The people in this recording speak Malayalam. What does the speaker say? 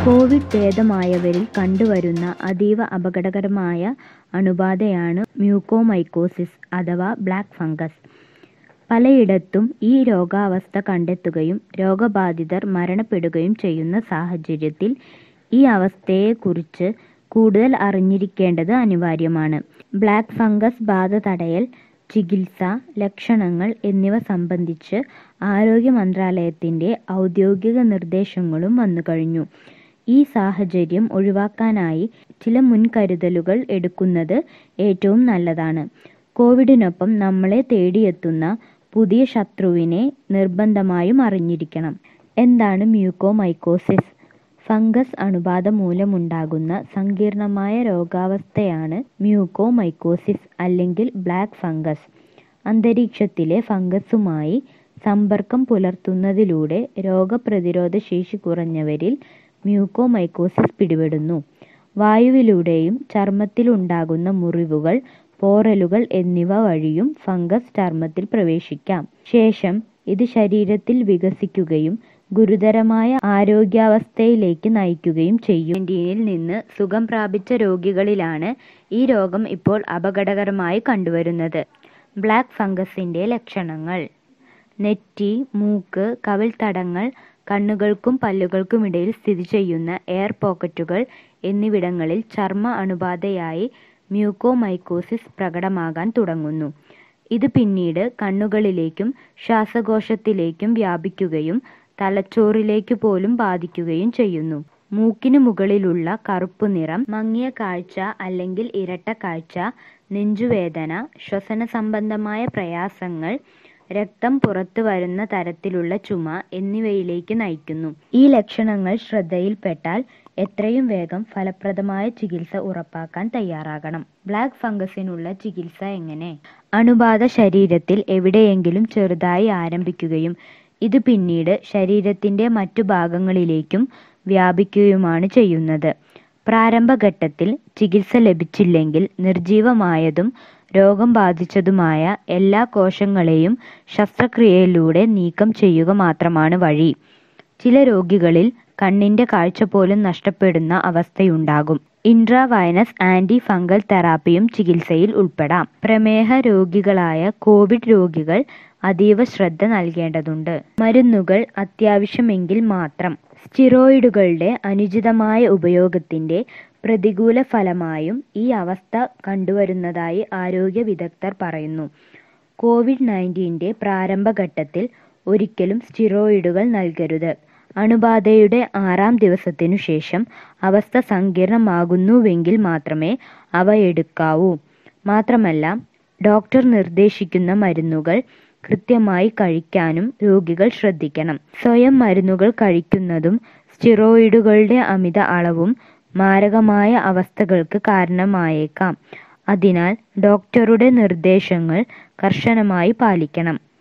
കോവിഡ് ഭേദമായവരിൽ കണ്ടുവരുന്ന അതീവ അപകടകരമായ അണുബാധയാണ് മ്യൂക്കോമൈക്കോസിസ് അഥവാ ബ്ലാക്ക് ഫംഗസ്. പലയിടത്തും ഈ രോഗാവസ്ഥ കണ്ടെത്തുകയും രോഗബാധിതർ മരണപ്പെടുകയും ചെയ്യുന്ന സാഹചര്യത്തിൽ ഈ അവസ്ഥയെക്കുറിച്ച് കൂടുതൽ അറിഞ്ഞിരിക്കേണ്ടത് അനിവാര്യമാണ്. ബ്ലാക്ക് ഫംഗസ് ബാധ തടയൽ, ചികിത്സ, ലക്ഷണങ്ങൾ എന്നിവ സംബന്ധിച്ച് ആരോഗ്യ മന്ത്രാലയത്തിന്റെ ഔദ്യോഗിക നിർദ്ദേശങ്ങളും വന്നുകഴിഞ്ഞു. ഈ സാഹചര്യം ഒഴിവാക്കാനായി ചില മുൻകരുതലുകൾ എടുക്കുന്നത് ഏറ്റവും നല്ലതാണ്. കോവിഡിനൊപ്പം നമ്മളെ തേടിയെത്തുന്ന പുതിയ ശത്രുവിനെ നിർബന്ധമായും അറിഞ്ഞിരിക്കണം. എന്താണ് മ്യൂക്കോമൈക്കോസിസ്? ഫംഗസ് അണുബാധ മൂലമുണ്ടാകുന്ന സങ്കീർണ്ണമായ രോഗാവസ്ഥയാണ് മ്യൂക്കോമൈക്കോസിസ് അല്ലെങ്കിൽ ബ്ലാക്ക് ഫംഗസ്. അന്തരീക്ഷത്തിലെ ഫംഗസുമായി സമ്പർക്കം പുലർത്തുന്നതിലൂടെ രോഗപ്രതിരോധശേഷി കുറഞ്ഞവരിൽ മ്യൂക്കോമൈക്കോസിസ് പിടിപെടുന്നു. വായുവിലൂടെയും ചർമ്മത്തിലുണ്ടാകുന്ന മുറിവുകൾ, പോറലുകൾ എന്നിവ വഴിയും ഫംഗസ് ചർമ്മത്തിൽ പ്രവേശിക്കാം. ശേഷം ഇത് ശരീരത്തിൽ വികസിക്കുകയും ഗുരുതരമായ ആരോഗ്യാവസ്ഥയിലേക്ക് നയിക്കുകയും ചെയ്യും. കോവിഡ്-നയൻറ്റീനിൽ നിന്ന് സുഖം പ്രാപിച്ച രോഗികളിലാണ് ഈ രോഗം ഇപ്പോൾ അപകടകരമായി കണ്ടുവരുന്നത്. ബ്ലാക്ക് ഫംഗസിന്റെ ലക്ഷണങ്ങൾ നെറ്റി, മൂക്ക്, കവിൾത്തടങ്ങൾ, കണ്ണുകൾക്കും പല്ലുകൾക്കുമിടയിൽ സ്ഥിതിചെയ്യുന്ന എയർ പോക്കറ്റുകൾ എന്നിവിടങ്ങളിൽ ചർമ്മ അണുബാധയായി മ്യൂക്കോമൈക്കോസിസ് പ്രകടമാകാൻ തുടങ്ങുന്നു. ഇത് പിന്നീട് കണ്ണുകളിലേക്കും ശ്വാസകോശത്തിലേക്കും വ്യാപിക്കുകയും തലച്ചോറിലേക്കു പോലും ബാധിക്കുകയും ചെയ്യുന്നു. മൂക്കിന് മുകളിലുള്ള കറുപ്പുനിറം, മങ്ങിയ കാഴ്ച അല്ലെങ്കിൽ ഇരട്ട കാഴ്ച, നെഞ്ചുവേദന, ശ്വസനസംബന്ധമായ പ്രയാസങ്ങൾ, രക്തം പുറത്തുവരുന്ന തരത്തിലുള്ള ചുമ എന്നിവയിലേക്ക് നയിക്കുന്നു. ഈ ലക്ഷണങ്ങൾ ശ്രദ്ധയിൽപ്പെട്ടാൽ എത്രയും വേഗം ഫലപ്രദമായ ചികിത്സ ഉറപ്പാക്കാൻ തയ്യാറാകണം. ബ്ലാക്ക് ഫംഗസിനുള്ള ചികിത്സ എങ്ങനെ? അണുബാധ ശരീരത്തിൽ എവിടെയെങ്കിലും ചെറുതായി ആരംഭിക്കുകയും ഇത് പിന്നീട് ശരീരത്തിന്റെ മറ്റു ഭാഗങ്ങളിലേക്കും വ്യാപിക്കുകയുമാണ് ചെയ്യുന്നത്. പ്രാരംഭഘട്ടത്തിൽ ചികിത്സ ലഭിച്ചില്ലെങ്കിൽ നിർജ്ജീവമായതും രോഗം ബാധിച്ചതുമായ എല്ലാ കോശങ്ങളെയും ശസ്ത്രക്രിയയിലൂടെ നീക്കം ചെയ്യുക മാത്രമാണ് വഴി. ചില രോഗികളിൽ കണ്ണിന്റെ കാഴ്ച പോലും നഷ്ടപ്പെടുന്ന അവസ്ഥയുണ്ടാകും. ഇൻട്രാവൈനസ് ആന്റി ഫംഗൽ തെറാപ്പിയും ചികിത്സയിൽ ഉൾപ്പെടാം. പ്രമേഹ രോഗികളായ കോവിഡ് രോഗികൾ അതീവ ശ്രദ്ധ നൽകേണ്ടതുണ്ട്. മരുന്നുകൾ അത്യാവശ്യമെങ്കിൽ മാത്രം. സ്റ്റിറോയിഡുകളുടെ അനുചിതമായ ഉപയോഗത്തിന്റെ പ്രതികൂല ഫലമായും ഈ അവസ്ഥ കണ്ടുവരുന്നതായി ആരോഗ്യ വിദഗ്ധർ പറയുന്നു. കോവിഡ്-നയൻറ്റീന്റെ പ്രാരംഭഘട്ടത്തിൽ ഒരിക്കലും സ്റ്റിറോയിഡുകൾ നൽകരുത്. അണുബാധയുടെ ആറാം ദിവസത്തിനു ശേഷം അവസ്ഥ സങ്കീർണ്ണമാകുന്നുവെങ്കിൽ മാത്രമേ അവ എടുക്കാവൂ. മാത്രമല്ല ഡോക്ടർ നിർദ്ദേശിക്കുന്ന മരുന്നുകൾ കൃത്യമായി കഴിക്കാനും രോഗികൾ ശ്രദ്ധിക്കണം. സ്വയം മരുന്നുകൾ കഴിക്കുന്നതും സ്റ്റിറോയിഡുകളുടെ അമിത അളവും മാരകമായ അവസ്ഥകൾക്ക് കാരണമായേക്കാം. അതിനാൽ ഡോക്ടറുടെ നിർദ്ദേശങ്ങൾ കർശനമായി പാലിക്കണം.